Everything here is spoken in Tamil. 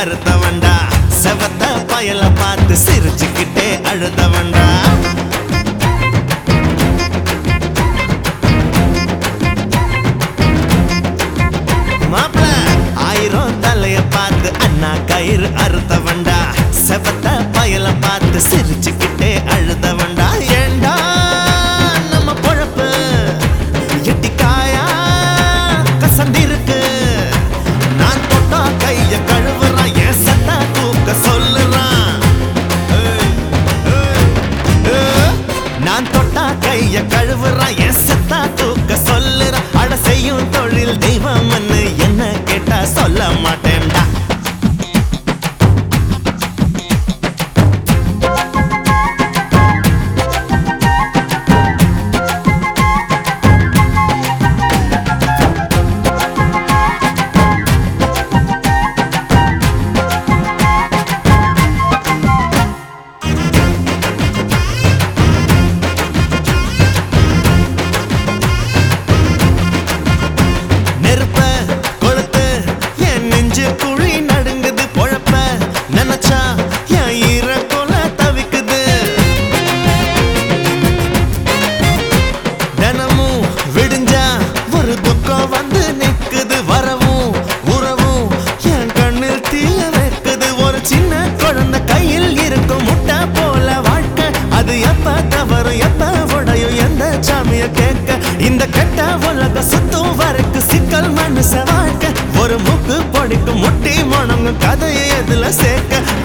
அறுத்தவன்டா செவத்த பயல பார்த்து சிரிச்சுக்கிட்டே அழுதவன்டா மாப்ள ஆயிரம் தலைய பார்த்து அண்ணா கயிறு அறுத்தவன்டா செவத்த பயல பார்த்து சிரிச்சுக்கிட்டே அழுதவன்டா ஏண்டா நம்ம பொழப்பு எட்டிக்காயா கசந்திருக்கு நான் தொட்டா கைய கழுவுறான் என் சத்தா தூக்க சொல்லுறான் ஏய், ஏய், ஏய். நான் தொட்டா கைய கழுவுறான் என் சத்தா தூக்க சொல்லுறான் அட செய்யும் தொழில் தெய்வம்னு என்ன கேட்டா சொல்ல மாட்டேன்டா நெருப்ப கொளுத்து என் நெஞ்சு குழி நடுங்குது பொழப்ப நினைச்சா என் ஈர கொல தவிக்குது தினமும் விடிஞ்சா ஒரு துக்கம் வந்து நிக்குது வரவும் உறவும் என் கண்ணில் தீய வைக்குது ஒரு சின்ன குழந்தை கையில் இருக்கும் முட்டை போல வாழ்க்கை அது எப்ப தவறும் எப்ப உடையும் எந்த சாமிய கேட்க இந்த கெட்ட உலக சுத்தும் வரைக்கும் சிக்கல் மனுஷ வாழ்க்கை ஒரு முக்கு பொடிக்கும் முட்டி முணங்கும் கதையை எதுல சேர்க்க